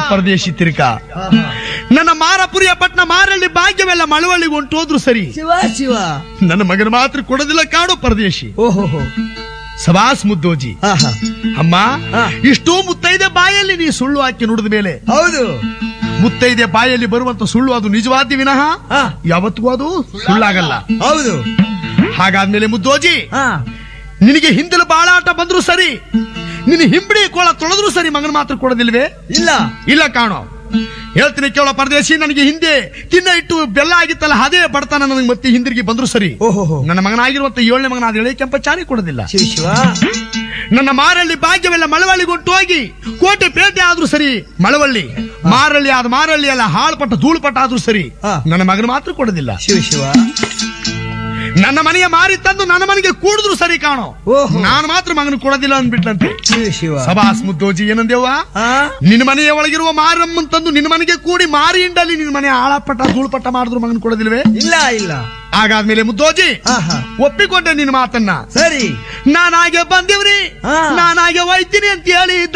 ಪರದೇಶಿ ತಿರುಕ ನನ್ನ ಮಾರಪುರಿಯ ಪಟ್ನ ಮಾರಳ್ಳಿ ಭಾಗ್ಯವೆಲ್ಲ ಮಳವಳ್ಳಿಗೆ ಹೊಂಟೋದ್ರು ಸರಿ ಶಿವ ಶಿವ ನನ್ನ ಮಗನ ಮಾತ್ರ ಕೊಡೋದಿಲ್ಲ ಕಾಡು ಪರದೇಶಿ ಓಹೋ ಸವಾಸ್ ಮುದ್ದೋಜಿ ಆಹಾ ಅಮ್ಮ ಹಾ. ಇಷ್ಟೋ ಮುತ್ತೈದೆ ಬಾಯಲ್ಲಿ ನೀ ಸುಳ್ಳು ಹಾಕಿ ನುಡಿದ ಮೇಲೆ ಹೌದು ಮುತ್ತೈದೆ ಬಾಯಲ್ಲಿ ಬರುವಂತ ಸುಳ್ಳು ಅದು ನಿಜವಾದ ವಿನಃ ಹಾ. ಯಾವತ್ತಿಗೂ ಅದು ಸುಳ್ಳಾಗಲ್ಲ ಹೌದು ಹಾಗಾದ್ಮೇಲೆ ಮುದ್ದೋಜಿ ಹಾ ನಿನಗೆ ಹಿಂದಲು ಬಾಳಾಟ ಬಂದ್ರು ಸರಿ ನಿನ್ನ ಹಿಂಬಡಿ ಕೋಳ ತೊಳೆದ್ರು ಸರಿ ಮಗನ ಮಾತ್ರ ಕೊಡೋದಿಲ್ವೇ ಇಲ್ಲ ಇಲ್ಲ ಕಾಣೋ ಹೇಳ್ತೀನಿ ಕೇಳೋ ಪರದೇಶಿ ನನಗೆ ಹಿಂದೆ ತಿನ್ನ ಇಟ್ಟು ಬೆಲ್ಲ ಆಗಿತ್ತಲ್ಲ ಅದೇ ಬಡತನ ನನಗೆ ಮತ್ತೆ ಹಿಂದಿರುಗಿ ಬಂದ್ರು ಸರಿ ಓಹೋ ನನ್ನ ಮಗನಾಗಿರುವಂತ ಏಳನೇ ಮಗನಾದ ಎಳೆ ಕೆಂಪ ಚಾರಿ ಕೊಡೋದಿಲ್ಲ ಶಿವ ಶಿವ ನನ್ನ ಮಾರಳ್ಳಿ ಭಾಗ್ಯವೆಲ್ಲ ಮಳವಳ್ಳಿಗೆ ಹೊಂಟು ಹೋಗಿ ಕೋಟೆ ಪೇಟೆ ಆದ್ರೂ ಸರಿ ಮಳವಳ್ಳಿ ಮಾರಳ್ಳಿ ಆದ ಮಾರಳ್ಳಿ ಅಲ್ಲ ಹಾಳ್ಪಟ್ಟ ಧೂಳುಪಟ್ಟ ಆದ್ರೂ ಸರಿ ಹಾ. ನನ್ನ ಮಗನ ಮಾತ್ರ ಕೊಡೋದಿಲ್ಲ ಶಿವ ಶಿವ ನನ್ನ ಮನೆಯ ಮಾರಿ ತಂದು ನನ್ನ ಮನೆಗೆ ಕೂಡಿದ್ರು ಸರಿ ಕಾಣೋ ಓಹೋ. ನಾನು ಮಾತ್ರ ಮಗನ ಕೊಡೋದಿಲ್ಲ ಅಂದ್ಬಿಟ್ಲಂತೆ ಶಿವ ಶಿವ ಸಭಾಸ್ ಮುದ್ದೋಜಿ ಏನಂದೇವ್ವ ಹಾ ನಿನ್ನ ಮನೆಯ ಒಳಗಿರುವ ಮಾರಮ್ಮನ್ ತಂದು ನಿನ್ನ ಮನೆಗೆ ಕೂಡಿ ಮಾರಿ ಹಿಂಡಲ್ಲಿ ನಿನ್ನ ಮನೆ ಆಳಪಟ್ಟ ಧೂಳುಪಟ್ಟ ಮಾಡಿದ್ರು ಮಗನ ಕೊಡೋದಿಲ್ವೇ ಇಲ್ಲ ಇಲ್ಲ ಹಾಗಾದ್ಮೇಲೆ ಮುದ್ದೋಜಿ ಆಹಾ ಒಪ್ಪಿಕೊಂಡೆ ನಿನ್ನ ಮಾತನ್ನ ಸರಿ ನಾನಾಗೆ ಬಂದಿವ್ರಿ ಹಾ. ನಾನಾಗೆ ಒಯ್ತೀನಿ ಅಂತ ಹೇಳಿ